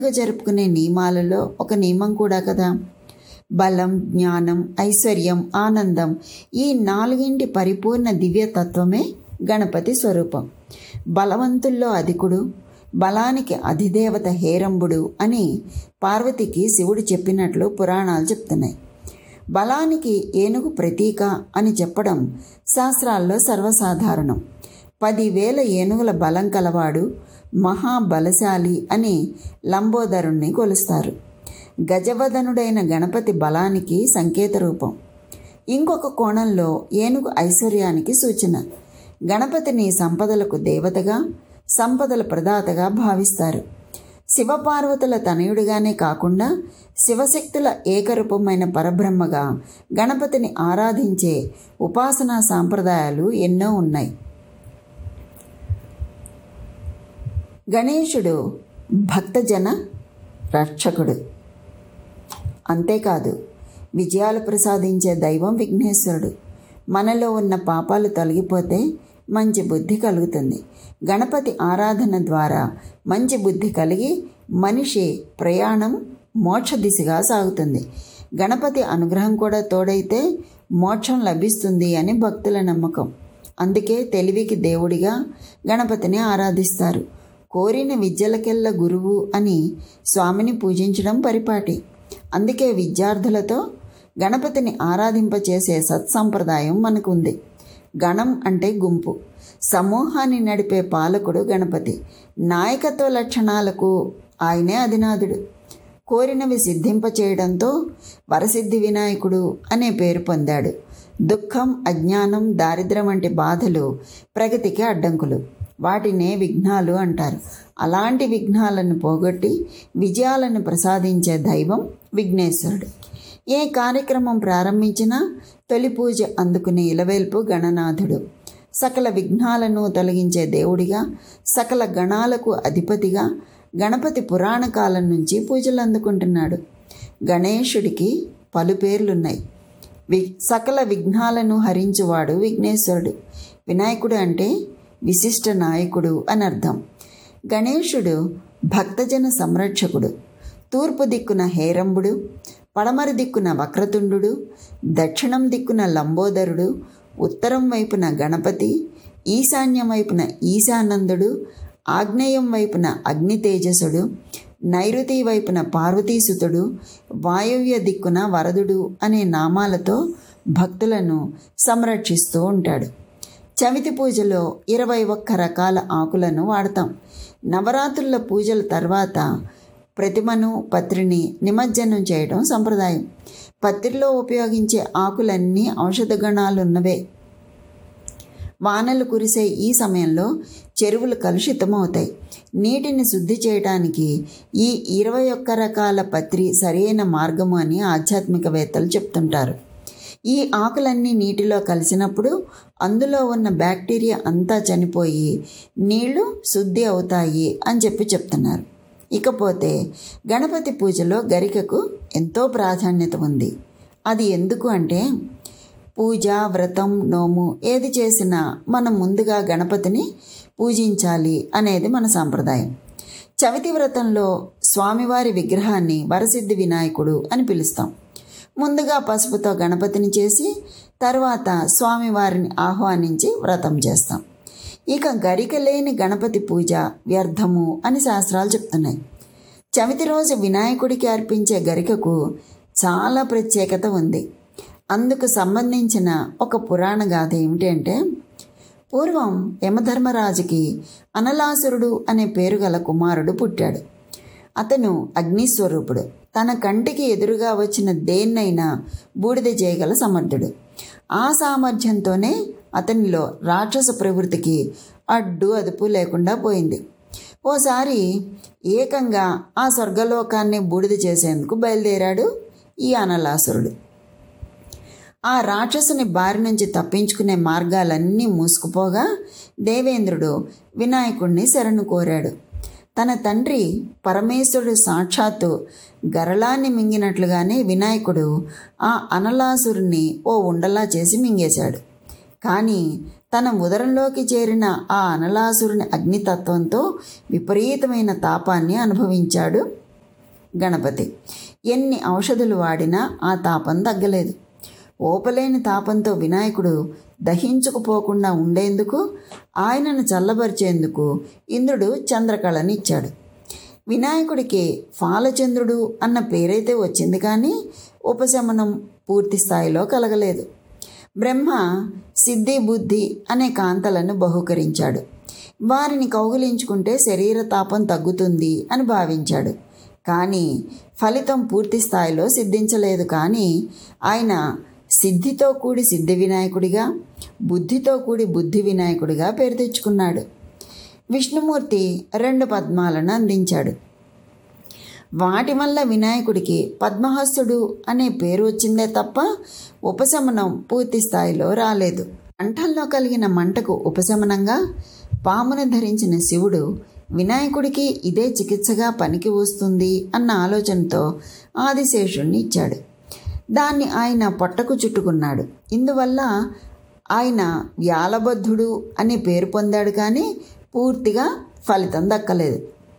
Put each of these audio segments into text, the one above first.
జరుపుకునే నియమాలలో ఒక నియమం కూడా కదా బలం జ్ఞానం ఐశ్వర్యం ఆనందం ఈ నాలుగింటి పరిపూర్ణ దివ్యతత్వమే గణపతి స్వరూపం బలవంతుల్లో అధికుడు బలానికి అధిదేవత హేరంబుడు అని పార్వతికి శివుడు చెప్పినట్లు పురాణాలు చెప్తున్నాయి బలానికి ఏనుగు ప్రతీక అని చెప్పడం శాస్త్రాల్లో సర్వసాధారణం పదివేల ఏనుగుల బలం కలవాడు మహాబలశాలి అని లంబోదరుణ్ణి కొలుస్తారు గజవదనుడైన గణపతి బలానికి సంకేత రూపం ఇంకొక కోణంలో ఏనుగు ఐశ్వర్యానికి సూచన గణపతిని సంపదలకు దేవతగా సంపదల ప్రదాతగా భావిస్తారు శివపార్వతుల తనయుడిగానే కాకుండా శివశక్తుల ఏకరూపమైన పరబ్రహ్మగా గణపతిని ఆరాధించే ఉపాసనా సాంప్రదాయాలు ఎన్నో ఉన్నాయి గణేశుడు భక్తజన రక్షకుడు అంతేకాదు విజయాలు ప్రసాదించే దైవం విఘ్నేశ్వరుడు మనలో ఉన్న పాపాలు తొలగిపోతే మంచి బుద్ధి కలుగుతుంది గణపతి ఆరాధన ద్వారా మంచి బుద్ధి కలిగి మనిషి ప్రయాణం మోక్ష దిశగా సాగుతుంది గణపతి అనుగ్రహం కూడా తోడైతే మోక్షం లభిస్తుంది అని భక్తుల నమ్మకం అందుకే తెలివికి దేవుడిగా గణపతిని ఆరాధిస్తారు కోరిన విద్యలకెల్ల గురువు అని స్వామిని పూజించడం పరిపాటి అందుకే విద్యార్థులతో గణపతిని ఆరాధింపచేసే సత్సంప్రదాయం మనకుంది గణం అంటే గుంపు సమూహాన్ని నడిపే పాలకుడు గణపతి నాయకత్వ లక్షణాలకు ఆయనే అధినాథుడు కోరినవి సిద్ధింపచేయడంతో వరసిద్ధి వినాయకుడు అనే పేరు పొందాడు దుఃఖం అజ్ఞానం దారిద్ర్యం వంటి బాధలు ప్రగతికి అడ్డంకులు వాటినే విఘ్నాలు అంటారు అలాంటి విఘ్నాలను పోగొట్టి విజయాలను ప్రసాదించే దైవం విఘ్నేశ్వరుడు ఏ కార్యక్రమం ప్రారంభించినా తొలి పూజ అందుకునే ఇలవేల్పు గణనాథుడు సకల విఘ్నాలను తొలగించే దేవుడిగా సకల గణాలకు అధిపతిగా గణపతి పురాణ కాలం నుంచి పూజలు అందుకుంటున్నాడు గణేశుడికి పలు పేర్లున్నాయి వి సకల విఘ్నాలను హరించువాడు విఘ్నేశ్వరుడు వినాయకుడు అంటే విశిష్ట నాయకుడు అని అర్థం గణేశుడు భక్తజన సంరక్షకుడు తూర్పు దిక్కున హేరంబుడు పడమరి దిక్కున వక్రతుండు దక్షిణం దిక్కున లంబోదరుడు ఉత్తరం వైపున గణపతి ఈశాన్యం వైపున ఈశానందుడు ఆగ్నేయం వైపున అగ్ని తేజసుడు నైరుతి వైపున పార్వతీసుతుడు వాయువ్య దిక్కున వరదుడు అనే నామాలతో భక్తులను సంరక్షిస్తూ ఉంటాడు చవితి పూజలో ఇరవై ఒక్క రకాల ఆకులను వాడతాం నవరాత్రుల పూజల తర్వాత ప్రతిమను పత్రిని నిమజ్జనం చేయడం సంప్రదాయం పత్రిలో ఉపయోగించే ఆకులన్నీ ఔషధ గుణాలున్నవే వానలు కురిసే ఈ సమయంలో చెరువులు కలుషితమవుతాయి నీటిని శుద్ధి చేయడానికి ఈ ఇరవై ఒక్క రకాల పత్రి సరైన మార్గము అని ఆధ్యాత్మికవేత్తలు చెప్తుంటారు ఈ ఆకులన్నీ నీటిలో కలిసినప్పుడు అందులో ఉన్న బ్యాక్టీరియా అంతా చనిపోయి నీళ్లు శుద్ధి అవుతాయి అని చెప్పి చెప్తున్నారు ఇకపోతే గణపతి పూజలో గరికకు ఎంతో ప్రాధాన్యత ఉంది అది ఎందుకు అంటే పూజ వ్రతం నోము ఏది చేసినా మనం ముందుగా గణపతిని పూజించాలి అనేది మన సాంప్రదాయం చవితి వ్రతంలో స్వామివారి విగ్రహాన్ని వరసిద్ధి వినాయకుడు అని పిలుస్తాం ముందుగా పసుపుతో గణపతిని చేసి తర్వాత స్వామివారిని ఆహ్వానించి వ్రతం చేస్తాం ఇక గరిక లేని గణపతి పూజ వ్యర్థము అని శాస్త్రాలు చెప్తున్నాయి చవితి రోజు వినాయకుడికి అర్పించే గరికకు చాలా ప్రత్యేకత ఉంది అందుకు సంబంధించిన ఒక పురాణ గాథ ఏమిటి అంటే పూర్వం యమధర్మరాజుకి అనలాసురుడు అనే పేరు గల కుమారుడు పుట్టాడు అతను అగ్నిస్వరూపుడు తన కంటికి ఎదురుగా వచ్చిన దేన్నైనా బూడిద చేయగల సమర్థుడు ఆ సామర్థ్యంతోనే అతనిలో రాక్షస ప్రవృత్తికి అడ్డు అదుపు లేకుండా పోయింది ఓసారి ఏకంగా ఆ స్వర్గలోకాన్ని బూడిద చేసేందుకు బయలుదేరాడు ఈ అనలాసురుడు ఆ రాక్షసుని బారి నుంచి తప్పించుకునే మార్గాలన్నీ మూసుకుపోగా దేవేంద్రుడు వినాయకుడిని శరణు కోరాడు తన తండ్రి పరమేశ్వరుడు సాక్షాత్తు గరళాన్ని మింగినట్లుగానే వినాయకుడు ఆ అనలాసురుని ఓ ఉండలా చేసి మింగేశాడు కానీ తన ఉదరంలోకి చేరిన ఆ అనలాసురుని అగ్నితత్వంతో విపరీతమైన తాపాన్ని అనుభవించాడు గణపతి ఎన్ని ఔషధులు వాడినా ఆ తాపం తగ్గలేదు ఓపలేని తాపంతో వినాయకుడు దహించుకుపోకుండా ఉండేందుకు ఆయనను చల్లబరిచేందుకు ఇంద్రుడు చంద్రకళని ఇచ్చాడు వినాయకుడికి ఫాలచంద్రుడు అన్న పేరైతే వచ్చింది కానీ ఉపశమనం పూర్తి స్థాయిలో కలగలేదు బ్రహ్మ సిద్ధి బుద్ధి అనే కాంతలను బహుకరించాడు వారిని కౌగిలించుకుంటే శరీర తాపం తగ్గుతుంది అని భావించాడు కానీ ఫలితం పూర్తి స్థాయిలో సిద్ధించలేదు కానీ ఆయన సిద్ధితో కూడి సిద్ధి వినాయకుడిగా బుద్ధితో కూడి బుద్ధి వినాయకుడిగా పేరు తెచ్చుకున్నాడు విష్ణుమూర్తి రెండు పద్మాలను అందించాడు వాటి వల్ల వినాయకుడికి పద్మహస్తుడు అనే పేరు వచ్చిందే తప్ప ఉపశమనం పూర్తి స్థాయిలో రాలేదు కంఠంలో కలిగిన మంటకు ఉపశమనంగా పామును ధరించిన శివుడు వినాయకుడికి ఇదే చికిత్సగా పనికి వస్తుంది అన్న ఆలోచనతో ఆదిశేషుణ్ణి ఇచ్చాడు దాన్ని ఆయన పొట్టకు చుట్టుకున్నాడు ఇందువల్ల ఆయన వ్యాలబద్ధుడు అనే పేరు పొందాడు కానీ పూర్తిగా ఫలితం దక్కలేదు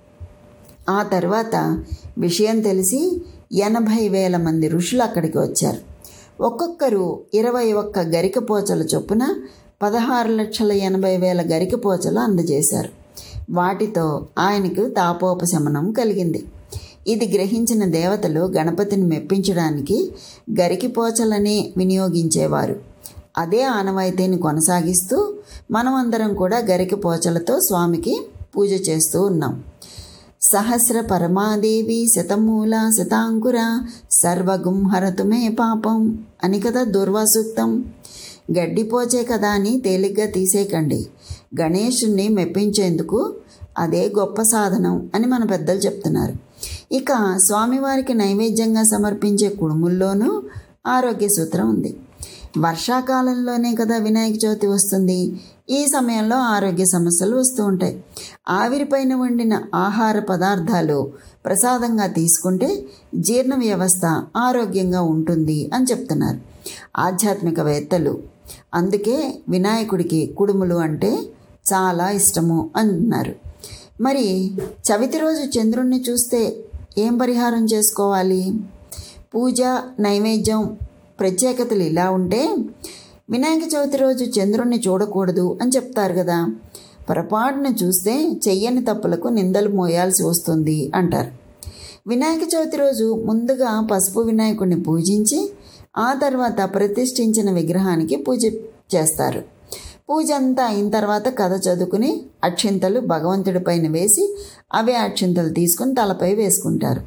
ఆ తర్వాత విషయం తెలిసి ఎనభై వేల మంది ఋషులు అక్కడికి వచ్చారు ఒక్కొక్కరు ఇరవై ఒక్క గరికపోచల చొప్పున పదహారు లక్షల ఎనభై వేల గరికపోచలు అందజేశారు వాటితో ఆయనకు తాపోపశమనం కలిగింది ఇది గ్రహించిన దేవతలు గణపతిని మెప్పించడానికి గరికిపోచలనే వినియోగించేవారు అదే ఆనవాయితీని కొనసాగిస్తూ మనమందరం కూడా గరికిపోచలతో స్వామికి పూజ చేస్తూ ఉన్నాం సహస్ర పరమాదేవి శతమూల శతాంకుర సర్వగుం హరతు మే పాపం అని కదా దుర్వాసూక్తం గడ్డిపోచే కదా అని తేలిగ్గా తీసేయకండి గణేషుణ్ణి మెప్పించేందుకు అదే గొప్ప సాధనం అని మన పెద్దలు చెప్తున్నారు ఇక స్వామివారికి నైవేద్యంగా సమర్పించే కుడుముల్లోనూ ఆరోగ్య సూత్రం ఉంది వర్షాకాలంలోనే కదా వినాయక చవితి వస్తుంది ఈ సమయంలో ఆరోగ్య సమస్యలు వస్తూ ఉంటాయి ఆవిరిపైన వండిన ఆహార పదార్థాలు ప్రసాదంగా తీసుకుంటే జీర్ణ వ్యవస్థ ఆరోగ్యంగా ఉంటుంది అని చెప్తున్నారు ఆధ్యాత్మికవేత్తలు అందుకే వినాయకుడికి కుడుములు అంటే చాలా ఇష్టము అంటున్నారు మరి చవితి రోజు చంద్రుణ్ణి చూస్తే ఏం పరిహారం చేసుకోవాలి పూజ నైవేద్యం ప్రత్యేకతలు ఇలా ఉంటే వినాయక చవితి రోజు చంద్రుణ్ణి చూడకూడదు అని చెప్తారు కదా పొరపాటున చూస్తే చెయ్యని తప్పులకు నిందలు మోయాల్సి వస్తుంది అంటారు వినాయక చవితి రోజు ముందుగా పసుపు వినాయకుడిని పూజించి ఆ తర్వాత ప్రతిష్ఠించిన విగ్రహానికి పూజ చేస్తారు పూజ అంతా అయిన తర్వాత కథ చదువుకుని అక్షింతలు భగవంతుడి పైన వేసి అవే అక్షింతలు తీసుకుని తలపై వేసుకుంటారు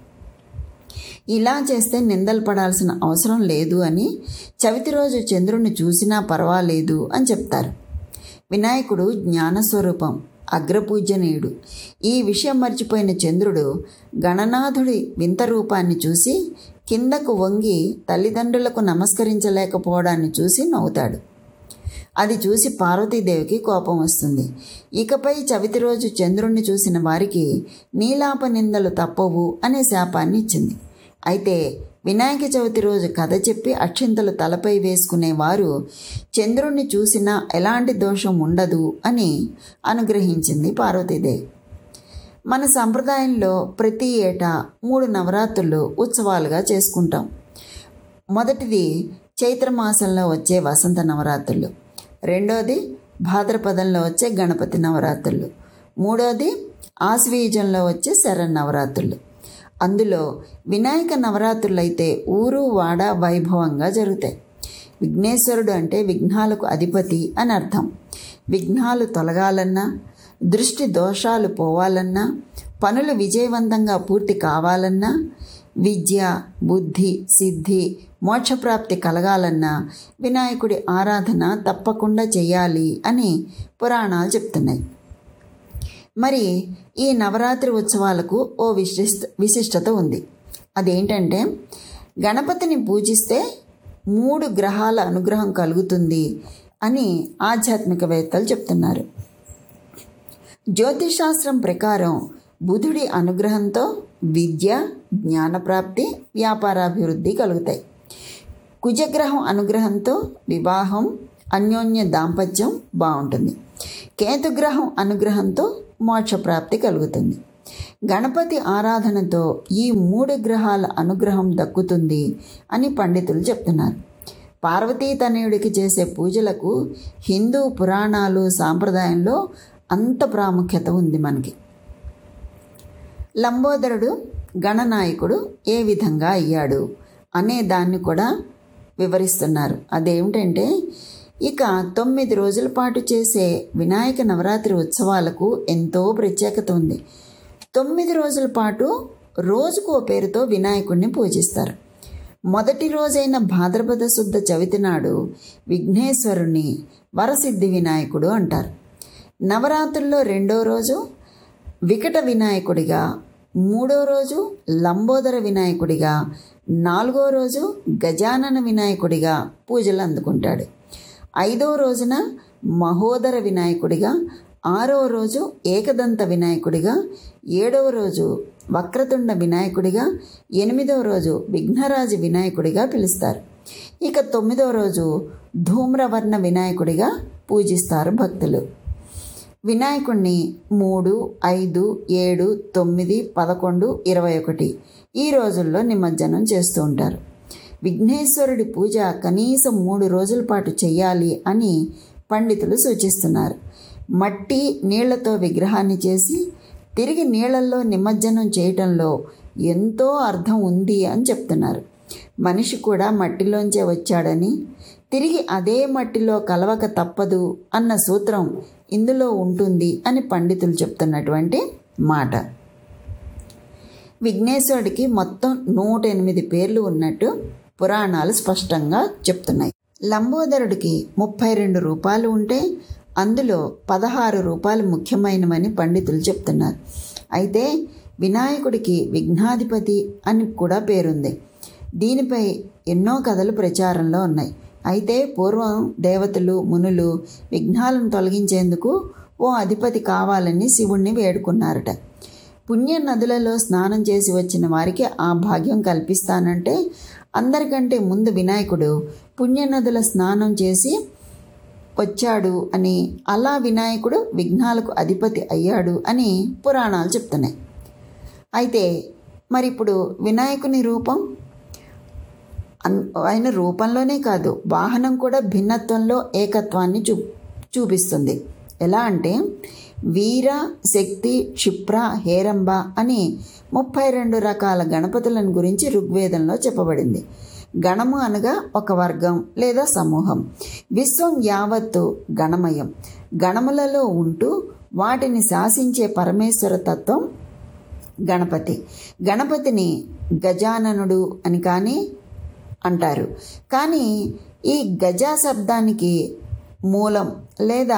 ఇలా చేస్తే నిందలు పడాల్సిన అవసరం లేదు అని చవితి రోజు చంద్రుణ్ణి చూసినా పర్వాలేదు అని చెప్తారు వినాయకుడు జ్ఞానస్వరూపం అగ్రపూజనీయుడు ఈ విషయం మర్చిపోయిన చంద్రుడు గణనాథుడి వింత రూపాన్ని చూసి కిందకు వంగి తల్లిదండ్రులకు నమస్కరించలేకపోవడాన్ని చూసి నవ్వుతాడు అది చూసి పార్వతీదేవికి కోపం వస్తుంది ఇకపై చవితి రోజు చంద్రుణ్ణి చూసిన వారికి నీలాప నిందలు తప్పవు అనే శాపాన్ని ఇచ్చింది అయితే వినాయక చవితి రోజు కథ చెప్పి అక్షింతలు తలపై వేసుకునేవారు చంద్రుణ్ణి చూసినా ఎలాంటి దోషం ఉండదు అని అనుగ్రహించింది పార్వతీదేవి మన సంప్రదాయంలో ప్రతి ఏటా మూడు నవరాత్రులు ఉత్సవాలుగా చేసుకుంటాం మొదటిది చైత్రమాసంలో వచ్చే వసంత నవరాత్రులు రెండోది భాద్రపదంలో వచ్చే గణపతి నవరాత్రులు మూడోది ఆశ్వీజంలో వచ్చే శరన్నవరాత్రులు అందులో వినాయక నవరాత్రులు అయితే ఊరు వాడ వైభవంగా జరుగుతాయి విఘ్నేశ్వరుడు అంటే విఘ్నాలకు అధిపతి అని అర్థం విఘ్నాలు తొలగాలన్నా దృష్టి దోషాలు పోవాలన్నా పనులు విజయవంతంగా పూర్తి కావాలన్నా విద్య బుద్ధి సిద్ధి మోక్షప్రాప్తి కలగాలన్నా వినాయకుడి ఆరాధన తప్పకుండా చేయాలి అని పురాణాలు చెప్తున్నాయి మరి ఈ నవరాత్రి ఉత్సవాలకు ఓ విశిష్ట విశిష్టత ఉంది అదేంటంటే గణపతిని పూజిస్తే మూడు గ్రహాల అనుగ్రహం కలుగుతుంది అని ఆధ్యాత్మికవేత్తలు చెప్తున్నారు జ్యోతిషాస్త్రం ప్రకారం బుధుడి అనుగ్రహంతో విద్య జ్ఞానప్రాప్తి వ్యాపారాభివృద్ధి కలుగుతాయి కుజగ్రహం అనుగ్రహంతో వివాహం అన్యోన్య దాంపత్యం బాగుంటుంది కేతుగ్రహం అనుగ్రహంతో మోక్షప్రాప్తి కలుగుతుంది గణపతి ఆరాధనతో ఈ మూడు గ్రహాల అనుగ్రహం దక్కుతుంది అని పండితులు చెప్తున్నారు పార్వతీ తనయుడికి చేసే పూజలకు హిందూ పురాణాలు సాంప్రదాయంలో అంత ప్రాముఖ్యత ఉంది మనకి లంబోదరుడు గణనాయకుడు ఏ విధంగా అయ్యాడు అనే దాన్ని కూడా వివరిస్తున్నారు అదేమిటంటే ఇక తొమ్మిది రోజుల పాటు చేసే వినాయక నవరాత్రి ఉత్సవాలకు ఎంతో ప్రత్యేకత ఉంది తొమ్మిది రోజుల పాటు రోజుకో పేరుతో వినాయకుడిని పూజిస్తారు మొదటి రోజైన భాద్రపద శుద్ధ చవితి నాడు విఘ్నేశ్వరుని వరసిద్ధి వినాయకుడు అంటారు నవరాత్రుల్లో రెండో రోజు వికట వినాయకుడిగా మూడో రోజు లంబోదర వినాయకుడిగా నాలుగో రోజు గజానన వినాయకుడిగా పూజలు అందుకుంటాడు ఐదో రోజున మహోదర వినాయకుడిగా ఆరో రోజు ఏకదంత వినాయకుడిగా ఏడవ రోజు వక్రతుండ వినాయకుడిగా ఎనిమిదవ రోజు విఘ్నరాజు వినాయకుడిగా పిలుస్తారు ఇక తొమ్మిదవ రోజు ధూమ్రవర్ణ వినాయకుడిగా పూజిస్తారు భక్తులు వినాయకుడిని మూడు ఐదు ఏడు తొమ్మిది పదకొండు ఇరవై ఒకటి ఈ రోజుల్లో నిమజ్జనం చేస్తూ ఉంటారు విఘ్నేశ్వరుడి పూజ కనీసం మూడు రోజుల పాటు చేయాలి అని పండితులు సూచిస్తున్నారు మట్టి నీళ్లతో విగ్రహాన్ని చేసి తిరిగి నీళ్లలో నిమజ్జనం చేయటంలో ఎంతో అర్థం ఉంది అని చెప్తున్నారు మనిషి కూడా మట్టిలోంచే వచ్చాడని తిరిగి అదే మట్టిలో కలవక తప్పదు అన్న సూత్రం ఇందులో ఉంటుంది అని పండితులు చెప్తున్నటువంటి మాట విఘ్నేశ్వరుడికి మొత్తం నూట ఎనిమిది పేర్లు ఉన్నట్టు పురాణాలు స్పష్టంగా చెప్తున్నాయి లంబోదరుడికి ముప్పై రెండు రూపాయలు ఉంటే అందులో పదహారు రూపాయలు ముఖ్యమైనవని పండితులు చెప్తున్నారు అయితే వినాయకుడికి విఘ్నాధిపతి అని కూడా పేరుంది దీనిపై ఎన్నో కథలు ప్రచారంలో ఉన్నాయి అయితే పూర్వం దేవతలు మునులు విఘ్నాలను తొలగించేందుకు ఓ అధిపతి కావాలని శివుణ్ణి వేడుకున్నారట పుణ్య నదులలో స్నానం చేసి వచ్చిన వారికి ఆ భాగ్యం కల్పిస్తానంటే అందరికంటే ముందు వినాయకుడు పుణ్యనదుల స్నానం చేసి వచ్చాడు అని అలా వినాయకుడు విఘ్నాలకు అధిపతి అయ్యాడు అని పురాణాలు చెప్తున్నాయి అయితే మరి ఇప్పుడు వినాయకుని రూపం ఆయన రూపంలోనే కాదు వాహనం కూడా భిన్నత్వంలో ఏకత్వాన్ని చూ చూపిస్తుంది ఎలా అంటే వీర శక్తి క్షిప్ర హేరంబ అని ముప్పై రెండు రకాల గణపతులను గురించి ఋగ్వేదంలో చెప్పబడింది గణము అనగా ఒక వర్గం లేదా సమూహం విశ్వం యావత్తు గణమయం గణములలో ఉంటూ వాటిని శాసించే పరమేశ్వర తత్వం గణపతి గణపతిని గజాననుడు అని కానీ అంటారు కానీ ఈ గజా శబ్దానికి మూలం లేదా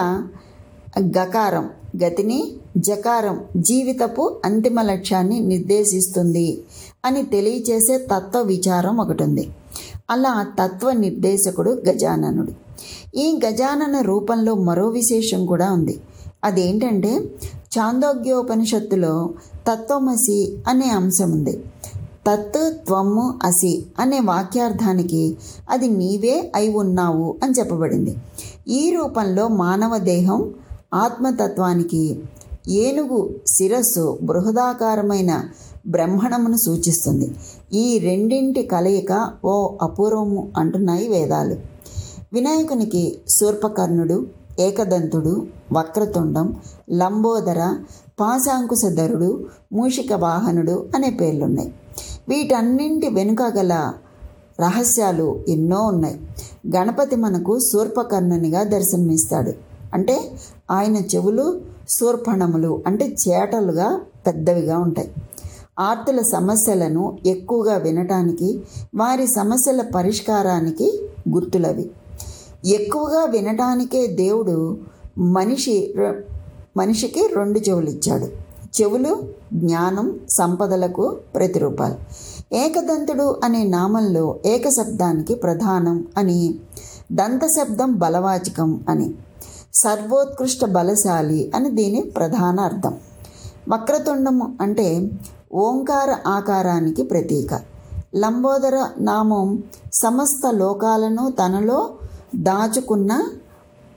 గకారం గతిని జకారం జీవితపు అంతిమ లక్ష్యాన్ని నిర్దేశిస్తుంది అని తెలియచేసే తత్వ విచారం ఒకటి ఉంది అలా తత్వ నిర్దేశకుడు గజాననుడు ఈ గజానన రూపంలో మరో విశేషం కూడా ఉంది అదేంటంటే చాందోగ్యోపనిషత్తులో తత్వమసి అనే అంశం ఉంది తత్ త్వము అసి అనే వాక్యార్థానికి అది నీవే అయి ఉన్నావు అని చెప్పబడింది ఈ రూపంలో మానవ దేహం ఆత్మతత్వానికి ఏనుగు శిరస్సు బృహదాకారమైన బ్రహ్మణమును సూచిస్తుంది ఈ రెండింటి కలయిక ఓ అపూర్వము అంటున్నాయి వేదాలు వినాయకునికి శూర్పకర్ణుడు ఏకదంతుడు వక్రతుండం లంబోదర పాశాంకుశధరుడు మూషిక వాహనుడు అనే పేర్లున్నాయి వీటన్నింటి వెనుక గల రహస్యాలు ఎన్నో ఉన్నాయి గణపతి మనకు శూర్పకర్ణునిగా దర్శనమిస్తాడు అంటే ఆయన చెవులు శూర్పణములు అంటే చేటలుగా పెద్దవిగా ఉంటాయి ఆర్తుల సమస్యలను ఎక్కువగా వినటానికి వారి సమస్యల పరిష్కారానికి గుర్తులవి ఎక్కువగా వినటానికే దేవుడు మనిషి మనిషికి రెండు చెవులు ఇచ్చాడు చెవులు జ్ఞానం సంపదలకు ప్రతిరూపాలు ఏకదంతుడు అనే నామంలో ఏకశబ్దానికి ప్రధానం అని దంతశబ్దం బలవాచకం అని సర్వోత్కృష్ట బలశాలి అని దీని ప్రధాన అర్థం వక్రతుండము అంటే ఓంకార ఆకారానికి ప్రతీక లంబోదర నామం సమస్త లోకాలను తనలో దాచుకున్న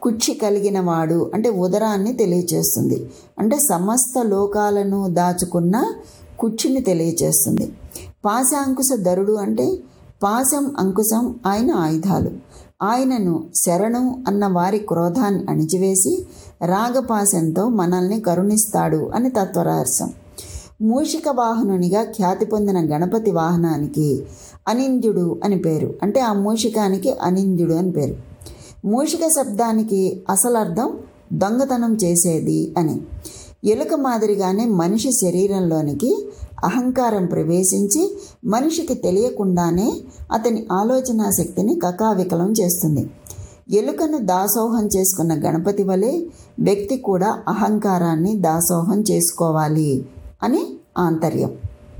కుచ్చి కలిగిన వాడు అంటే ఉదరాన్ని తెలియచేస్తుంది అంటే సమస్త లోకాలను దాచుకున్న కుచ్చిని తెలియచేస్తుంది పాశాంకుశ ధరుడు అంటే పాశం అంకుశం ఆయన ఆయుధాలు ఆయనను శరణు అన్న వారి క్రోధాన్ని అణిచివేసి రాగపాశంతో మనల్ని కరుణిస్తాడు అని తత్వరహస్యం మూషిక వాహనునిగా ఖ్యాతి పొందిన గణపతి వాహనానికి అనింద్యుడు అని పేరు అంటే ఆ మూషికానికి అనింద్యుడు అని పేరు మూషిక శబ్దానికి అసలు అర్థం దొంగతనం చేసేది అని ఎలుక మాదిరిగానే మనిషి శరీరంలోనికి అహంకారం ప్రవేశించి మనిషికి తెలియకుండానే అతని ఆలోచన శక్తిని కకావికలం చేస్తుంది ఎలుకను దాసోహం చేసుకున్న గణపతి వలె వ్యక్తి కూడా అహంకారాన్ని దాసోహం చేసుకోవాలి అని ఆంతర్యం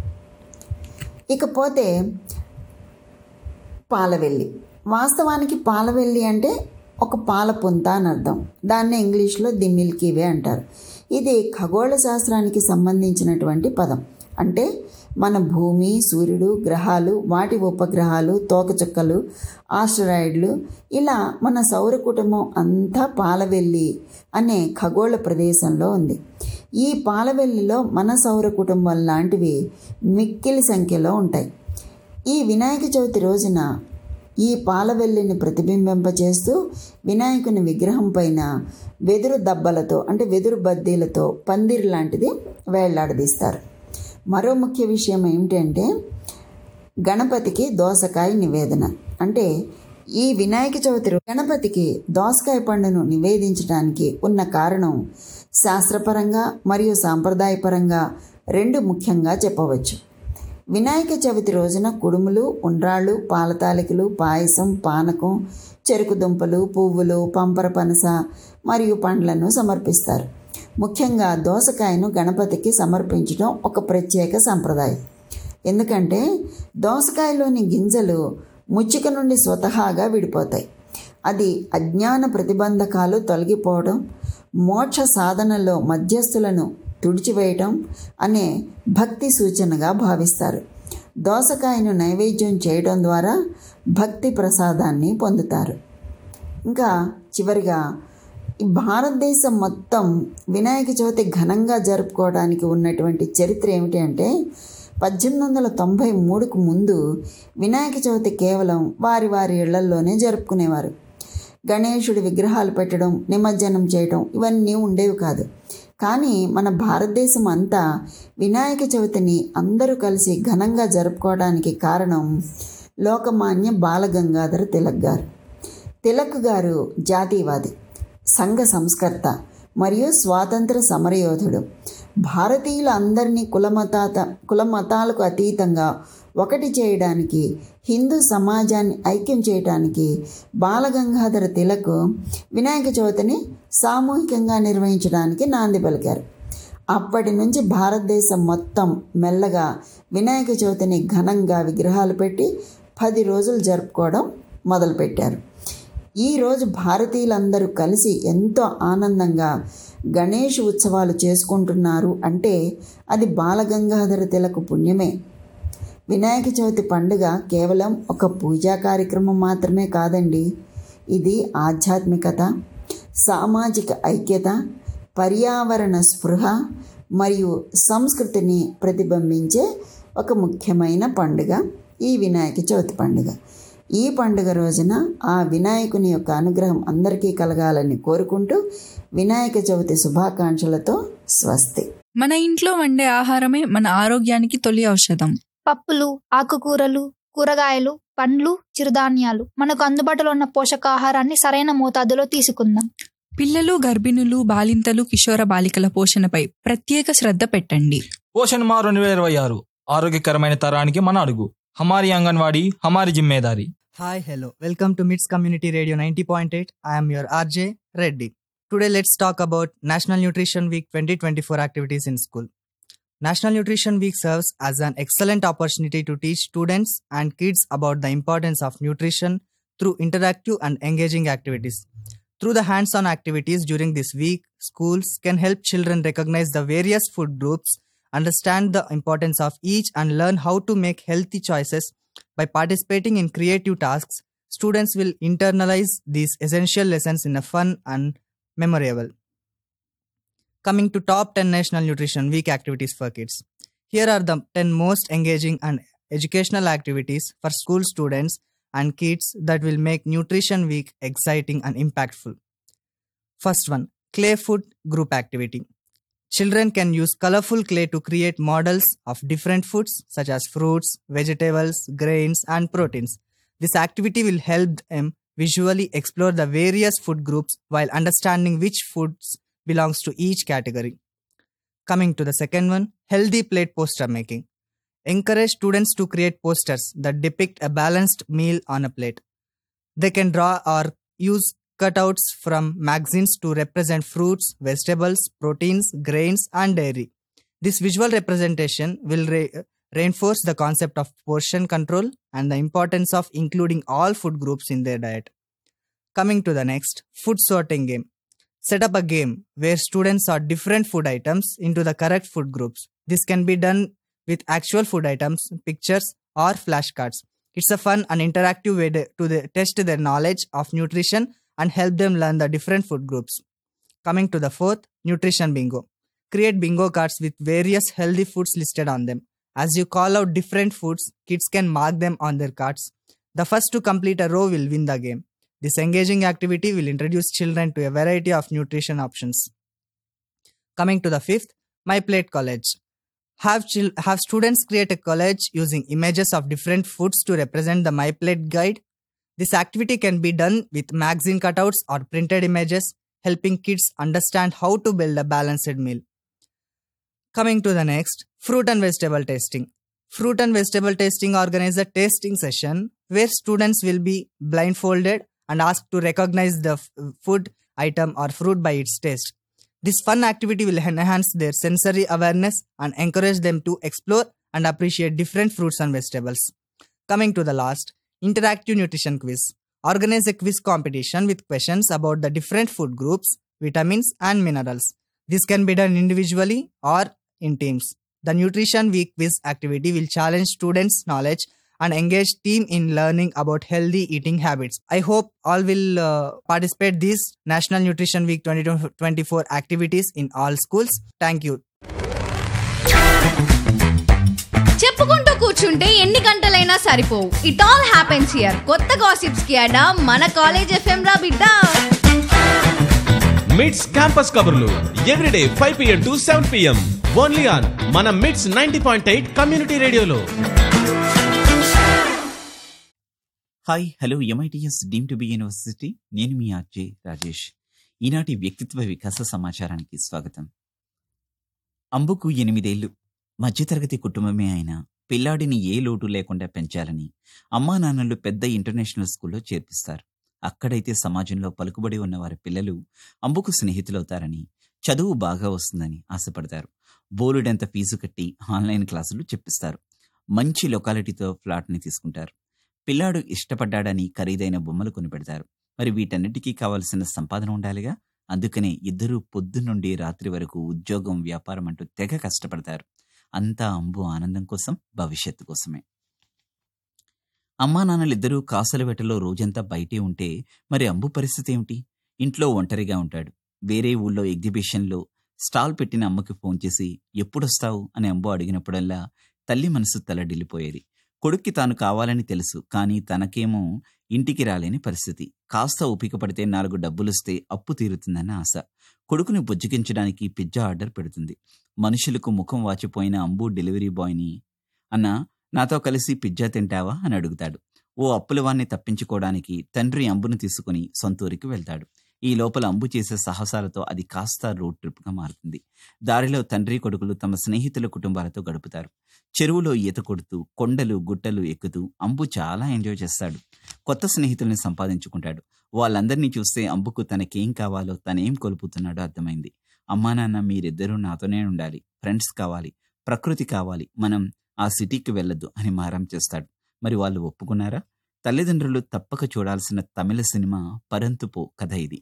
ఇకపోతే పాలవెల్లి వాస్తవానికి పాలవెల్లి అంటే ఒక పాల పుంత అని అర్థం దాన్ని ఇంగ్లీష్లో ది మిల్కీ వే అంటారు ఇది ఖగోళ శాస్త్రానికి సంబంధించినటువంటి పదం అంటే మన భూమి సూర్యుడు గ్రహాలు వాటి ఉపగ్రహాలు తోకచుక్కలు ఆస్ట్రాయిడ్లు ఇలా మన సౌర కుటుంబం అంతా పాలవెల్లి అనే ఖగోళ ప్రదేశంలో ఉంది ఈ పాలవెల్లిలో మన సౌర కుటుంబం లాంటివి మిక్కిలి సంఖ్యలో ఉంటాయి ఈ వినాయక చవితి రోజున ఈ పాలవెల్లిని ప్రతిబింబింపచేస్తూ వినాయకుని విగ్రహం పైన వెదురు దబ్బలతో అంటే వెదురు బద్దీలతో పందిరి లాంటిది వేళ్లాడదీస్తారు మరో ముఖ్య విషయం ఏమిటంటే గణపతికి దోసకాయ నివేదన అంటే ఈ వినాయక చవితి రో- గణపతికి దోసకాయ పండును నివేదించడానికి ఉన్న కారణం శాస్త్రపరంగా మరియు సాంప్రదాయపరంగా రెండు ముఖ్యంగా చెప్పవచ్చు వినాయక చవితి రోజున కుడుములు ఉండ్రాళ్ళు పాలతాలికలు పాయసం పానకం చెరుకు దుంపలు పువ్వులు పంపర పనస మరియు పండ్లను సమర్పిస్తారు ముఖ్యంగా దోసకాయను గణపతికి సమర్పించడం ఒక ప్రత్యేక సంప్రదాయం ఎందుకంటే దోసకాయలోని గింజలు ముచ్చిక నుండి స్వతహాగా విడిపోతాయి అది అజ్ఞాన ప్రతిబంధకాలు తొలగిపోవడం మోక్ష సాధనలో మధ్యస్థులను తుడిచివేయటం అనే భక్తి సూచనగా భావిస్తారు దోసకాయను నైవేద్యం చేయడం ద్వారా భక్తి ప్రసాదాన్ని పొందుతారు ఇంకా చివరిగా ఈ భారతదేశం మొత్తం వినాయక చవితి ఘనంగా జరుపుకోవడానికి ఉన్నటువంటి చరిత్ర ఏమిటి అంటే పద్దెనిమిది వందల తొంభై మూడుకు ముందు వినాయక చవితి కేవలం వారి వారి ఇళ్లల్లోనే జరుపుకునేవారు గణేశుడి విగ్రహాలు పెట్టడం నిమజ్జనం చేయడం ఇవన్నీ ఉండేవి కాదు కానీ మన భారతదేశం అంతా వినాయక చవితిని అందరూ కలిసి ఘనంగా జరుపుకోవడానికి కారణం లోకమాన్య బాలగంగాధర తిలక్ గారు తిలక్ గారు జాతీయవాది సంఘ సంస్కర్త మరియు స్వాతంత్ర సమరయోధుడు భారతీయుల అందరినీ కులమతాత కులమతాలకు అతీతంగా ఒకటి చేయడానికి హిందూ సమాజాన్ని ఐక్యం చేయడానికి బాలగంగాధర తిలక్ వినాయక చవితిని సామూహికంగా నిర్వహించడానికి నాంది పలికారు అప్పటి నుంచి భారతదేశం మొత్తం మెల్లగా వినాయక చవితిని ఘనంగా విగ్రహాలు పెట్టి పది రోజులు జరుపుకోవడం మొదలుపెట్టారు ఈరోజు భారతీయులందరూ కలిసి ఎంతో ఆనందంగా గణేష్ ఉత్సవాలు చేసుకుంటున్నారు అంటే అది బాలగంగాధర తిలక్ పుణ్యమే వినాయక చవితి పండుగ కేవలం ఒక పూజా కార్యక్రమం మాత్రమే కాదండి ఇది ఆధ్యాత్మికత సామాజిక ఐక్యత పర్యావరణ స్పృహ మరియు సంస్కృతిని ప్రతిబింబించే ఒక ముఖ్యమైన పండుగ ఈ వినాయక చవితి పండుగ ఈ పండుగ రోజున ఆ వినాయకుని యొక్క అనుగ్రహం అందరికీ కలగాలని కోరుకుంటూ వినాయక చవితి శుభాకాంక్షలతో స్వస్తి మన ఇంట్లో వండే ఆహారమే మన ఆరోగ్యానికి తొలి ఔషధం పప్పులు ఆకుకూరలు కూరగాయలు పండ్లు చిరుధాన్యాలు మనకు అందుబాటులో ఉన్న పోషకాహారాన్ని సరైన మోతాదులో తీసుకుందాం పిల్లలు గర్భిణులు బాలింతలు కిషోర బాలికల పోషణపై ప్రత్యేక శ్రద్ధ పెట్టండి పోషణ్ మా రెండు వేల ఇరవై ఆరు ఆరోగ్యకరమైన తరానికి మన అడుగు హమారి anganwadi హమారి జిమ్మేదారి Hi, hello. Welcome to MITS Community Radio 90.8. I am your RJ Reddy. Today, let's talk about National Nutrition Week 2024 activities in school. National Nutrition Week serves as an excellent opportunity to teach students and kids about the importance of nutrition through interactive and engaging activities. Through the hands on activities during this week, schools can help children recognize the various food groups, understand the importance of each, and learn how to make healthy choices by participating in creative tasks students will internalize these essential lessons in a fun and memorable. Coming to top 10 National Nutrition Week activities for kids. Here are the 10 most engaging and educational activities for school students and kids that will make Nutrition Week exciting and impactful. First one, clay food group activity. Children can use colorful clay to create models of different foods such as fruits, vegetables, grains, and proteins. This activity will help them visually explore the various food groups while understanding which foods belongs to each category. Coming to the second one, healthy plate poster making. Encourage students to create posters that depict a balanced meal on a plate. They can draw or use cutouts from magazines to represent fruits, vegetables, proteins, grains, and dairy. This visual representation will re- reinforce the concept of portion control and the importance of including all food groups in their diet. Coming to the next, food sorting game. Set up a game where students sort different food items into the correct food groups. This can be done with actual food items, pictures, or flashcards. It's a fun and interactive way to to the- test their knowledge of nutrition and help them learn the different food groups. Coming to the fourth, nutrition bingo. Create bingo cards with various healthy foods listed on them. As you call out different foods, kids can mark them on their cards. The first to complete a row will win the game. This engaging activity will introduce children to a variety of nutrition options. Coming to the fifth, My Plate College. Have, chil- have students create a college using images of different foods to represent the My Plate guide. This activity can be done with magazine cutouts or printed images, helping kids understand how to build a balanced meal. Coming to the next, fruit and vegetable tasting. Fruit and vegetable tasting organize a tasting session where students will be blindfolded and asked to recognize the f- food item or fruit by its taste. This fun activity will enhance their sensory awareness and encourage them to explore and appreciate different fruits and vegetables. Coming to the last, interactive nutrition quiz. Organize a quiz competition with questions about the different food groups, vitamins, and minerals. This can be done individually or in teams. The Nutrition Week quiz activity will challenge students' knowledge and engage team in learning about healthy eating habits. I hope all will uh, participate these National Nutrition Week 2024 activities in all schools. Thank you. చెప్పుకుంటూ కూర్చుంటే ఎన్ని గంటలైనా సరిపోవు it all happens here కొత్త gossips కి అడా మన college FM రా బిడ్డ మిడ్స్ క్యాంపస్ కబుర్లు everyday five PM to seven PM only on మన MITS ninety point eight community రేడియోలో hi hello MITS deem to be university నేను మీ ఆర్జే రాజేష్ ఈనాటి వ్యక్తిత్వ వికాస సమాచారానికి స్వాగతం అంబుకు ఎనిమిదేళ్లు మధ్యతరగతి కుటుంబమే అయినా పిల్లాడిని ఏ లోటు లేకుండా పెంచాలని అమ్మా నాన్నలు పెద్ద ఇంటర్నేషనల్ స్కూల్లో చేర్పిస్తారు అక్కడైతే సమాజంలో పలుకుబడి ఉన్న వారి పిల్లలు అంబుకు స్నేహితులవుతారని చదువు బాగా వస్తుందని ఆశపడతారు బోలుడెంత ఫీజు కట్టి ఆన్లైన్ క్లాసులు చెప్పిస్తారు మంచి లొకాలిటీతో ఫ్లాట్ని తీసుకుంటారు పిల్లాడు ఇష్టపడ్డాడని ఖరీదైన బొమ్మలు కొనిపెడతారు మరి వీటన్నిటికీ కావలసిన సంపాదన ఉండాలిగా అందుకనే ఇద్దరూ పొద్దున్నుండి రాత్రి వరకు ఉద్యోగం వ్యాపారం అంటూ తెగ కష్టపడతారు అంతా అంబు ఆనందం కోసం భవిష్యత్తు కోసమే అమ్మా నాన్నలిద్దరూ కాసల వెటలో రోజంతా బయటే ఉంటే మరి అంబు పరిస్థితి ఏమిటి ఇంట్లో ఒంటరిగా ఉంటాడు వేరే ఊళ్ళో ఎగ్జిబిషన్లో స్టాల్ పెట్టిన అమ్మకి ఫోన్ చేసి ఎప్పుడొస్తావు అని అంబు అడిగినప్పుడల్లా తల్లి మనసు తలడిల్లిపోయేది కొడుక్కి తాను కావాలని తెలుసు కానీ తనకేమో ఇంటికి రాలేని పరిస్థితి కాస్త ఓపిక పడితే నాలుగు డబ్బులిస్తే అప్పు తీరుతుందన్న ఆశ కొడుకుని బుజ్జగించడానికి పిజ్జా ఆర్డర్ పెడుతుంది మనుషులకు ముఖం వాచిపోయిన అంబు డెలివరీ బాయ్ని అన్నా నాతో కలిసి పిజ్జా తింటావా అని అడుగుతాడు ఓ అప్పులవాన్ని తప్పించుకోవడానికి తండ్రి అంబును తీసుకుని సొంతూరికి వెళ్తాడు ఈ లోపల అంబు చేసే సాహసాలతో అది కాస్త రోడ్ ట్రిప్గా మారుతుంది దారిలో తండ్రి కొడుకులు తమ స్నేహితుల కుటుంబాలతో గడుపుతారు చెరువులో ఈత కొడుతూ కొండలు గుట్టలు ఎక్కుతూ అంబు చాలా ఎంజాయ్ చేస్తాడు కొత్త స్నేహితుల్ని సంపాదించుకుంటాడు వాళ్ళందరినీ చూస్తే అంబుకు తనకేం కావాలో తనేం కోల్పోతున్నాడో అర్థమైంది అమ్మా నాన్న మీరిద్దరూ నాతోనే ఉండాలి ఫ్రెండ్స్ కావాలి ప్రకృతి కావాలి మనం ఆ సిటీకి వెళ్ళొద్దు అని మారం చేస్తాడు మరి వాళ్ళు ఒప్పుకున్నారా తల్లిదండ్రులు తప్పక చూడాల్సిన తమిళ సినిమా పరంతుపో కథ ఇది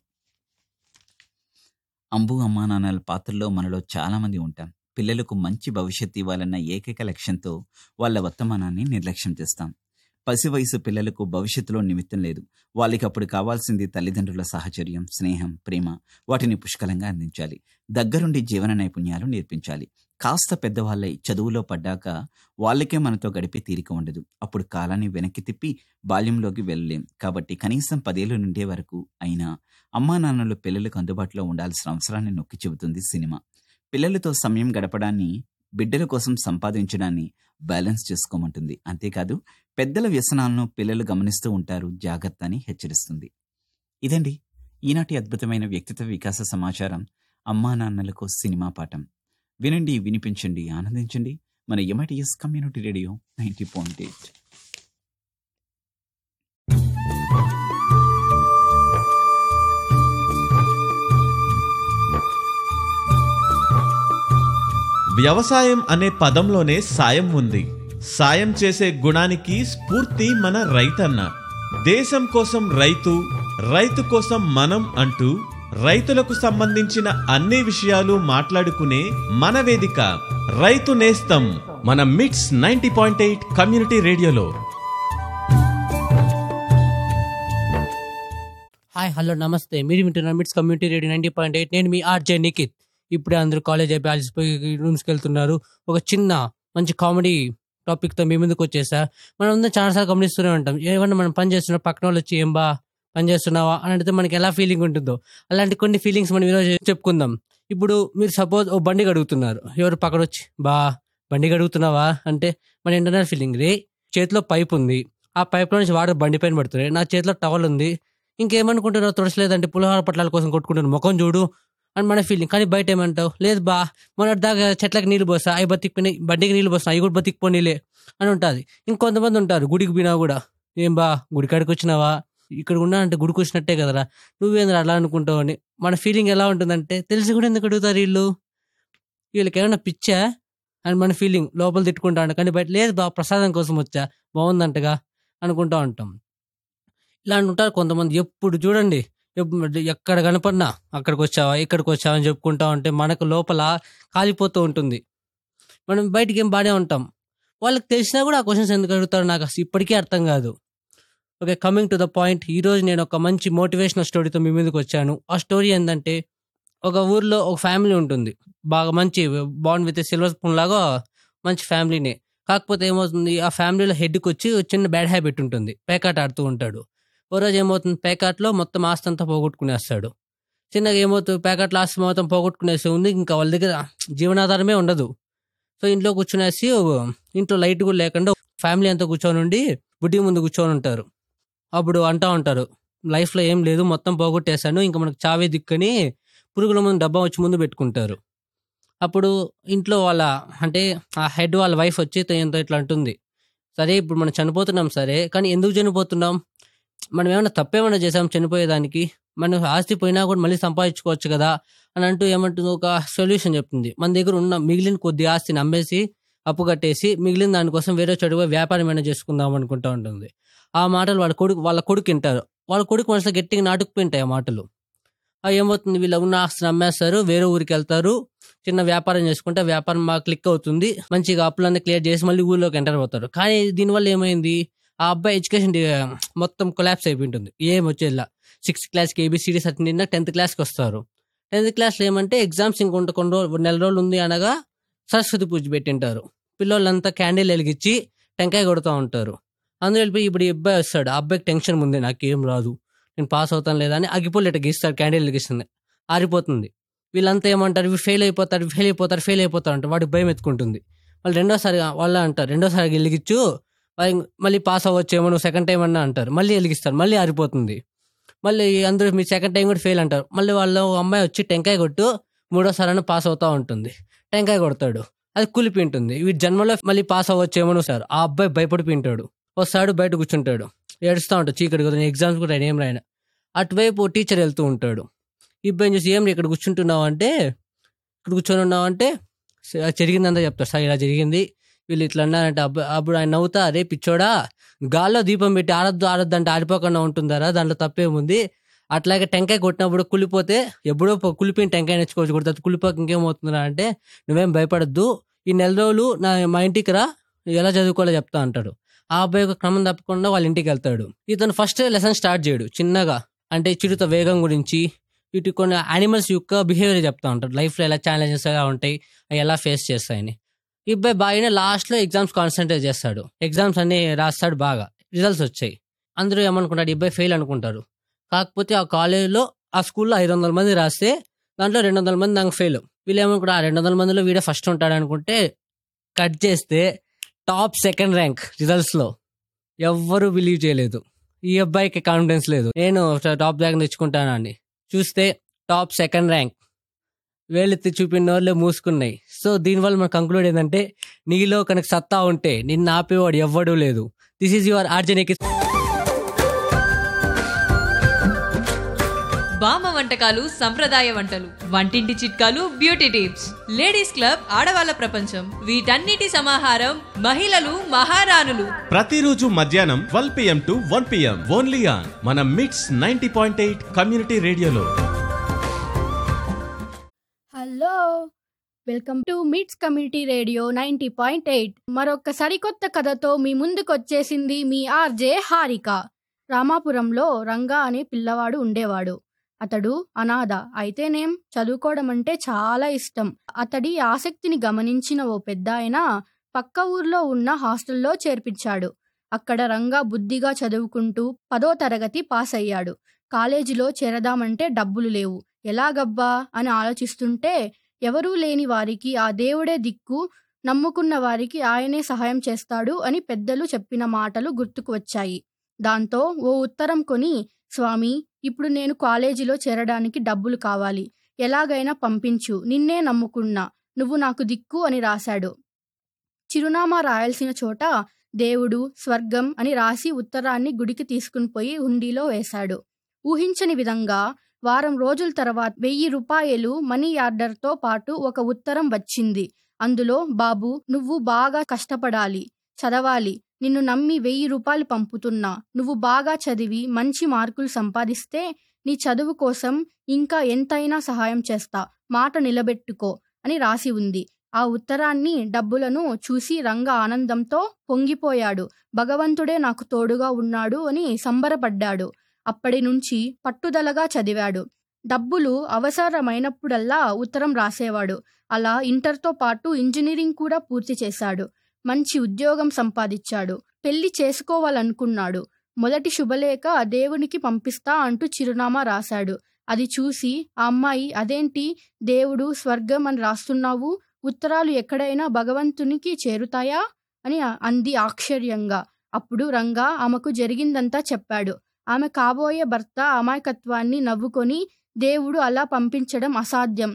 అంబు అమ్మా నాన్నల పాత్రలో మనలో చాలా మంది ఉంటాం పిల్లలకు మంచి భవిష్యత్తు ఇవ్వాలన్న ఏకైక లక్ష్యంతో వాళ్ళ వర్తమానాన్ని నిర్లక్ష్యం చేస్తాం పసి వయసు పిల్లలకు భవిష్యత్తులో నిమిత్తం లేదు వాళ్ళకి అప్పుడు కావాల్సింది తల్లిదండ్రుల సాహచర్యం స్నేహం ప్రేమ వాటిని పుష్కలంగా అందించాలి దగ్గరుండి జీవన నైపుణ్యాలు నేర్పించాలి కాస్త పెద్దవాళ్ళై చదువులో పడ్డాక వాళ్ళకే మనతో గడిపే తీరిక ఉండదు అప్పుడు కాలాన్ని వెనక్కి తిప్పి బాల్యంలోకి వెళ్ళలేం కాబట్టి కనీసం పదేళ్ళు నుండే వరకు అయినా అమ్మా నాన్నలు పిల్లలకు అందుబాటులో ఉండాల్సిన అవసరాన్ని నొక్కి చెబుతుంది సినిమా పిల్లలతో సమయం గడపడాన్ని బిడ్డల కోసం సంపాదించడాన్ని బ్యాలెన్స్ చేసుకోమంటుంది అంతేకాదు పెద్దల వ్యసనాలను పిల్లలు గమనిస్తూ ఉంటారు జాగ్రత్త అని హెచ్చరిస్తుంది ఇదండి ఈనాటి అద్భుతమైన వ్యక్తిత్వ వికాస సమాచారం అమ్మా నాన్నలకు సినిమా పాఠం వినండి వినిపించండి ఆనందించండి మన MITS community radio ninety point eight వ్యవసాయం అనే పదంలోనే సాయం ఉంది సాయం చేసే గుణానికి స్ఫూర్తి మన రైతన్న దేశం కోసం రైతు రైతు కోసం మనం అంటూ రైతులకు సంబంధించిన అన్ని విషయాలు మాట్లాడుకునే మన వేదిక రైతు నేస్తం మన MITS ninety point eight community రేడియోలో హాయ్ హలో నమస్తే మీరు వింటున్నారు MITS community radio ninety point eight నేను మీ ఆర్జే నిఖిత్ ఇప్పుడే అందరూ కాలేజ్ అయిపోయి అలసిపోయి రూమ్స్కి వెళ్తున్నారు ఒక చిన్న మంచి కామెడీ టాపిక్తో మీ ముందుకు వచ్చేసా మనం అందరం చాలాసార్లు గమనిస్తూనే ఉంటాం ఏమన్నా మనం పని చేస్తున్నా పక్కన వాళ్ళు వచ్చి ఏం బా పని చేస్తున్నావా అని అడిగితే మనకి ఎలా ఫీలింగ్ ఉంటుందో అలాంటి కొన్ని ఫీలింగ్స్ మనం ఈరోజు చెప్పుకుందాం ఇప్పుడు మీరు సపోజ్ ఓ బండి అడుగుతున్నారు ఎవరు పక్కన వచ్చి బా బండి అడుగుతున్నావా అంటే మన ఇంటర్నల్ ఫీలింగ్ రే చేతిలో పైప్ ఉంది ఆ పైప్లో నుంచి వాటర్ బండి పైన పడుతుంది నా చేతిలో టవల్ ఉంది ఇంకేమనుకుంటున్నావు తుడసలేదంటే పులిహోర పట్లాల కోసం కొట్టుకుంటున్నావు ముఖం చూడు అని మన ఫీలింగ్ కానీ బయట ఏమంటావు లేదు బా మన దాకా చెట్లకి నీళ్ళు పోస్తా అవి బతికిపోయి బండికి నీళ్ళు పోస్తా అవి కూడా బతికిపోనీలే అని ఉంటుంది ఇంకొంతమంది ఉంటారు గుడికి పోయినా కూడా ఏం బా గుడి కాడికి వచ్చినావా ఇక్కడ ఉన్నా అంటే గుడికి వచ్చినట్టే కదరా నువ్వేంద్ర అలా అనుకుంటావు అని మన ఫీలింగ్ ఎలా ఉంటుందంటే తెలిసి కూడా ఎందుకు అడుగుతారు వీళ్ళు వీళ్ళకి ఏమైనా పిచ్చా అని మన ఫీలింగ్ లోపల తిట్టుకుంటా ఉంటాం కానీ బయట లేదు బా ప్రసాదం కోసం వచ్చా బాగుందంటగా అనుకుంటా ఉంటాం ఇలా ఉంటారు కొంతమంది ఎప్పుడు చూడండి ఎప్- ఎక్కడ కనపడినా అక్కడికి వచ్చావా ఇక్కడికి వచ్చావా అని చెప్పుకుంటా ఉంటే మనకు లోపల కాలిపోతూ ఉంటుంది మనం బయటికి ఏం బాగానే ఉంటాం వాళ్ళకి తెలిసినా కూడా ఆ క్వశ్చన్స్ ఎందుకు అడుగుతారు నాకు అసలు ఇప్పటికీ అర్థం కాదు okay coming to the point ఈరోజు నేను ఒక మంచి మోటివేషనల్ స్టోరీతో మీ ముందుకు వచ్చాను ఆ స్టోరీ ఏంటంటే ఒక ఊర్లో ఒక ఫ్యామిలీ ఉంటుంది బాగా మంచి బాండ్ విత్ సిల్వర్ స్పూన్ లాగా మంచి ఫ్యామిలీనే కాకపోతే ఏమవుతుంది ఆ ఫ్యామిలీలో హెడ్కి వచ్చి ఒక చిన్న బ్యాడ్ హ్యాబిట్ ఉంటుంది పేకాట ఆడుతూ ఉంటాడు ఓ రోజు ఏమవుతుంది పేకాట్లో మొత్తం ఆస్తి అంతా పోగొట్టుకునేస్తాడు చిన్నగా ఏమవుతుంది పేకాట్లో ఆస్తి మొత్తం పోగొట్టుకునేసి ఉంది ఇంకా వాళ్ళ దగ్గర జీవనాధారమే ఉండదు సో ఇంట్లో కూర్చునేసి ఓ ఇంట్లో లైట్ కూడా లేకుండా ఫ్యామిలీ అంతా కూర్చొని ఉండి బుడ్డి ముందు కూర్చొని ఉంటారు అప్పుడు అంటా ఉంటారు లైఫ్లో ఏం లేదు మొత్తం పోగొట్టేశాను ఇంకా మనకు చావే దిక్కని పురుగుల ముందు డబ్బా వచ్చి ముందు పెట్టుకుంటారు అప్పుడు ఇంట్లో వాళ్ళ అంటే ఆ హెడ్ వాళ్ళ వైఫ్ వచ్చి ఎంతో ఇట్లా అంటుంది సరే ఇప్పుడు మనం చనిపోతున్నాం సరే కానీ ఎందుకు చనిపోతున్నాం మనం ఏమైనా తప్పేమైనా చేసాం చనిపోయేదానికి మనం ఆస్తి పోయినా కూడా మళ్ళీ సంపాదించుకోవచ్చు కదా అని అంటూ ఏమంటుంది ఒక సొల్యూషన్ చెప్తుంది మన దగ్గర ఉన్న మిగిలిన కొద్ది ఆస్తిని అమ్మేసి అప్పు కట్టేసి మిగిలిన దానికోసం వేరే చోటు పోయి వ్యాపారం ఏమైనా చేసుకుందాం అనుకుంటా ఉంటుంది ఆ మాటలు వాళ్ళ కొడుకు వాళ్ళ కొడుకు వింటారు వాళ్ళ కొడుకు మనసులో గట్టిగా నాటుకుపోయింటాయి ఆ మాటలు అవి ఏమవుతుంది వీళ్ళ ఉన్న ఆస్తిని అమ్మేస్తారు వేరే ఊరికి వెళ్తారు చిన్న వ్యాపారం చేసుకుంటే ఆ వ్యాపారం బాగా క్లిక్ అవుతుంది మంచిగా అప్పులన్నీ క్లియర్ చేసి మళ్ళీ ఊళ్ళోకి ఎంటర్ అవుతారు కానీ దీనివల్ల ఏమైంది ఆ అబ్బాయి ఎడ్యుకేషన్ మొత్తం కొలాప్స్ అయిపోయింటుంది ఏం వచ్చేలా సిక్స్త్ క్లాస్కి ఏబిసిడి సర్టిన టెన్త్ క్లాస్కి వస్తారు టెన్త్ క్లాస్లో ఏమంటే ఎగ్జామ్స్ ఇంకొంత కొన్ని రోజులు నెల రోజులు ఉంది అనగా సరస్వతి పూజ పెట్టింటారు పిల్లలంతా క్యాండిల్ వెలిగించి టెంకాయ కొడుతూ ఉంటారు అందులో వెళ్ళిపోయి ఇప్పుడు ఈ అబ్బాయి వస్తాడు ఆ అబ్బాయికి టెన్షన్ ఉంది నాకేం రాదు నేను పాస్ అవుతాను లేదా అని అగిపోలు ఇట్లా గీస్తాడు క్యాండిల్ వెలిగిస్తుంది ఆరిపోతుంది వీళ్ళంతా ఏమంటారు ఇవి ఫెయిల్ అయిపోతారు ఫెయిల్ అయిపోతారు ఫెయిల్ అయిపోతారు అంటే వాడికి భయం ఎత్తుకుంటుంది వాళ్ళు రెండోసారి వాళ్ళ అంటారు రెండోసారి వెలిగించు వాళ్ళు మళ్ళీ పాస్ అవ్వచ్చేమో నువ్వు సెకండ్ టైం అన్నా అంటారు మళ్ళీ వెలిగిస్తారు మళ్ళీ ఆరిపోతుంది మళ్ళీ అందరూ మీ సెకండ్ టైం కూడా ఫెయిల్ అంటారు మళ్ళీ వాళ్ళ అమ్మాయి వచ్చి టెంకాయ కొట్టు మూడోసారి అన్న పాస్ అవుతా ఉంటుంది టెంకాయ కొడతాడు అది కులిపి ఉంటుంది వీడి జన్మలో మళ్ళీ పాస్ అవ్వచ్చేమో సార్ ఆ అబ్బాయి భయపడిపోయింటాడు వస్తాడు బయట కూర్చుంటాడు ఏడుస్తూ ఉంటాడు చీకటి కదా నేను ఎగ్జామ్స్ కూడా ఏం రాయన అటువైపు టీచర్ వెళ్తూ ఉంటాడు ఈ అబ్బాయి చూసి ఏం రా ఇక్కడ కూర్చుంటున్నావు అంటే ఇక్కడ కూర్చొని ఉన్నావు అంటే "స- జరిగిందంతా చెప్తారు సార్ ఇలా జరిగింది వీళ్ళు ఇట్లా అన్నారంటే అబ్బాయి అప్పుడు ఆయన నవ్వుతా అరే పిచ్చోడా గాల్లో దీపం పెట్టి ఆరద్దు ఆరద్దు అంటే ఆరిపోకుండా ఉంటుందారా దాంట్లో తప్పేముంది అట్లాగే టెంకాయ కొట్టినప్పుడు కులిపోతే ఎప్పుడో పో- కులిపోయిన టెంకాయ నెచ్చుకోవచ్చు కొడుతుంది కులిపోక ఇంకేమవుతుందా అంటే నువ్వేం భయపడద్దు ఈ నెల రోజులు నా మా ఇంటికి రా ఎలా చదువుకోవాలో చెప్తా అంటాడు ఆ అబ్బాయి ఒక క్రమం తప్పకుండా వాళ్ళ ఇంటికి వెళ్తాడు ఇతను ఫస్ట్ లెసన్ స్టార్ట్ చేయడు చిన్నగా అంటే చిరుత వేగం గురించి ఇటు కొన్ని యానిమల్స్ యొక్క బిహేవియర్ చెప్తా ఉంటాడు లైఫ్లో ఎలా ఛాలెంజెస్ ఎలా ఉంటాయి అవి ఎలా ఫేస్ చేస్తాయని ఈ అబ్బాయి బాగానే లాస్ట్లో ఎగ్జామ్స్ కాన్సన్ట్రేట్ చేస్తాడు ఎగ్జామ్స్ అన్ని రాస్తాడు బాగా రిజల్ట్స్ వచ్చాయి అందరూ ఏమనుకుంటారు ఈ అబ్బాయి ఫెయిల్ అనుకుంటారు కాకపోతే ఆ కాలేజీలో ఆ స్కూల్లో ఐదు వందల మంది రాస్తే దాంట్లో రెండు వందల మంది దానికి ఫెయిల్ వీళ్ళు ఏమనుకుంటారు ఆ రెండు వందల మందిలో వీడే ఫస్ట్ ఉంటాడు అనుకుంటే కట్ చేస్తే టాప్ సెకండ్ ర్యాంక్ రిజల్ట్స్లో ఎవ్వరూ బిలీవ్ చేయలేదు ఈ అబ్బాయికి కాన్ఫిడెన్స్ లేదు నేను టాప్ ర్యాంక్ తెచ్చుకుంటానని చూస్తే టాప్ సెకండ్ ర్యాంక్ వేలెత్తి చూపిన నోర్లే మూసుకున్నాయి సో దీనివల్ల మన కంక్లూడ్ ఏంటంటే నీలో కనుక సత్తా ఉంటే నిన్ను ఆపేవాడు ఎవ్వడూ లేదు దిస్ ఈజ్ యువర్ ఆర్జనిక్ బామ్మ వంటకాలు సంప్రదాయ వంటలు వంటింటి చిట్కాలు బ్యూటీ టిప్స్ లేడీస్ క్లబ్ ఆడవాళ్ళ ప్రపంచం వీటన్నిటి సమాహారం మహిళలు మహారాణులు ప్రతిరోజు మధ్యాహ్నం twelve PM to one PM only on మన MITS ninety point eight community రేడియోలో hello welcome to MITS community radio ninety point eight మరొక సరికొత్త కథతో మీ ముందుకు వచ్చేసింది మీ ఆర్జే హారిక రామాపురంలో రంగా అనే పిల్లవాడు ఉండేవాడు అతడు అనాథ అయితేనేం చదువుకోవడం అంటే చాలా ఇష్టం అతడి ఆసక్తిని గమనించిన ఓ పెద్ద ఆయన పక్క ఊర్లో ఉన్న హాస్టల్లో చేర్పించాడు అక్కడ రంగా బుద్ధిగా చదువుకుంటూ పదో తరగతి పాస్ అయ్యాడు కాలేజీలో చేరదామంటే డబ్బులు లేవు ఎలాగబ్బా అని ఆలోచిస్తుంటే ఎవరూ లేని వారికి ఆ దేవుడే దిక్కు నమ్ముకున్న వారికి ఆయనే సహాయం చేస్తాడు అని పెద్దలు చెప్పిన మాటలు గుర్తుకు వచ్చాయి దాంతో ఓ ఉత్తరం కొని స్వామి ఇప్పుడు నేను కాలేజీలో చేరడానికి డబ్బులు కావాలి ఎలాగైనా పంపించు నిన్నే నమ్ముకున్నా నువ్వు నాకు దిక్కు అని రాశాడు చిరునామా రాయాల్సిన చోట దేవుడు స్వర్గం అని రాసి ఉత్తరాన్ని గుడికి తీసుకుని పోయి హుండీలో వేశాడు ఊహించని విధంగా వారం రోజుల తర్వాత వెయ్యి రూపాయలు మనీ ఆర్డర్తో పాటు ఒక ఉత్తరం వచ్చింది అందులో బాబు నువ్వు బాగా కష్టపడాలి చదవాలి నిన్ను నమ్మి వెయ్యి రూపాయలు పంపుతున్నా నువ్వు బాగా చదివి మంచి మార్కులు సంపాదిస్తే నీ చదువు కోసం ఇంకా ఎంతైనా సహాయం చేస్తా మాట నిలబెట్టుకో అని రాసి ఉంది ఆ ఉత్తరాన్ని డబ్బులను చూసి రంగ ఆనందంతో పొంగిపోయాడు భగవంతుడే నాకు తోడుగా ఉన్నాడు అని సంబరపడ్డాడు అప్పటి నుంచి పట్టుదలగా చదివాడు డబ్బులు అవసరమైనప్పుడల్లా ఉత్తరం రాసేవాడు అలా ఇంటర్తో పాటు ఇంజనీరింగ్ కూడా పూర్తి చేశాడు మంచి ఉద్యోగం సంపాదించాడు పెళ్లి చేసుకోవాలనుకున్నాడు మొదటి శుభలేఖ దేవునికి పంపిస్తా అంటూ చిరునామా రాశాడు అది చూసి ఆ అమ్మాయి అదేంటి దేవుడు స్వర్గం అని రాస్తున్నావు ఉత్తరాలు ఎక్కడైనా భగవంతునికి చేరుతాయా అని అంది ఆశ్చర్యంగా అప్పుడు రంగా ఆమెకు జరిగిందంతా చెప్పాడు ఆమె కాబోయే భర్త అమాయకత్వాన్ని నవ్వుకొని దేవుడు అలా పంపించడం అసాధ్యం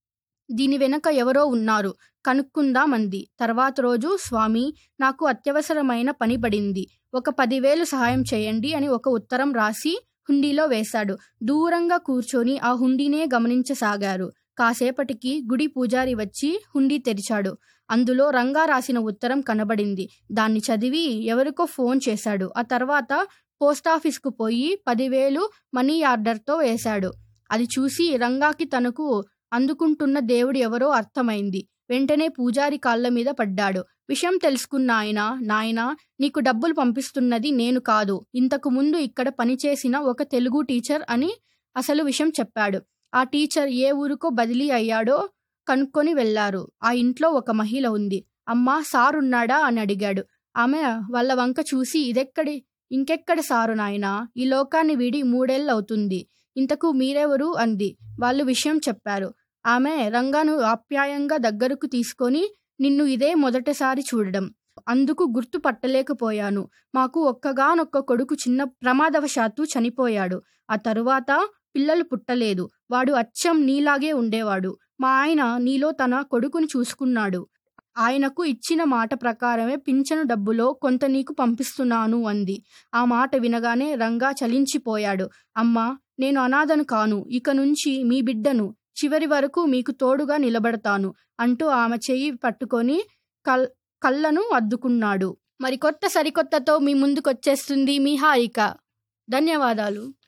దీని వెనక ఎవరో ఉన్నారు కనుక్కుందామంది తర్వాత రోజు స్వామి నాకు అత్యవసరమైన పని పడింది ఒక పదివేలు సహాయం చేయండి అని ఒక ఉత్తరం రాసి హుండీలో వేశాడు దూరంగా కూర్చొని ఆ హుండీనే గమనించసాగారు కాసేపటికి గుడి పూజారి వచ్చి హుండీ తెరిచాడు అందులో రంగా రాసిన ఉత్తరం కనబడింది దాన్ని చదివి ఎవరికో ఫోన్ చేశాడు ఆ తర్వాత పోస్టాఫీస్కు పోయి పదివేలు మనీ ఆర్డర్తో వేశాడు అది చూసి రంగాకి తనకు అందుకుంటున్న దేవుడు ఎవరో అర్థమైంది వెంటనే పూజారి కాళ్ళ మీద పడ్డాడు విషయం తెలుసుకున్న ఆయన నాయనా నీకు డబ్బులు పంపిస్తున్నది నేను కాదు ఇంతకు ముందు ఇక్కడ పనిచేసిన ఒక తెలుగు టీచర్ అని అసలు విషయం చెప్పాడు ఆ టీచర్ ఏ ఊరికో బదిలీ అయ్యాడో కనుక్కొని వెళ్లారు ఆ ఇంట్లో ఒక మహిళ ఉంది అమ్మా సారున్నాడా అని అడిగాడు ఆమె వాళ్ళ వంక చూసి ఇదెక్కడి ఇంకెక్కడ సారు నాయనా ఈ లోకాన్ని వీడి మూడేళ్ళవుతుంది ఇంతకు మీరెవరు అంది వాళ్ళు విషయం చెప్పారు ఆమె రంగాను ఆప్యాయంగా దగ్గరకు తీసుకొని నిన్ను ఇదే మొదటిసారి చూడడం అందుకు గుర్తు పట్టలేకపోయాను మాకు ఒక్కగానొక్క కొడుకు చిన్న ప్రమాదవశాత్తు చనిపోయాడు ఆ తరువాత పిల్లలు పుట్టలేదు వాడు అచ్చం నీలాగే ఉండేవాడు మా ఆయన నీలో తన కొడుకుని చూసుకున్నాడు ఆయనకు ఇచ్చిన మాట ప్రకారమే పింఛను డబ్బులో కొంత నీకు పంపిస్తున్నాను అంది ఆ మాట వినగానే రంగా చలించిపోయాడు అమ్మా నేను అనాథను కాను ఇక నుంచి మీ బిడ్డను చివరి వరకు మీకు తోడుగా నిలబడతాను అంటూ ఆమె చెయ్యి పట్టుకొని కల్ కళ్ళను అద్దుకున్నాడు మరి కొత్త సరికొత్తతో మీ ముందుకొచ్చేస్తుంది మీ హారిక ధన్యవాదాలు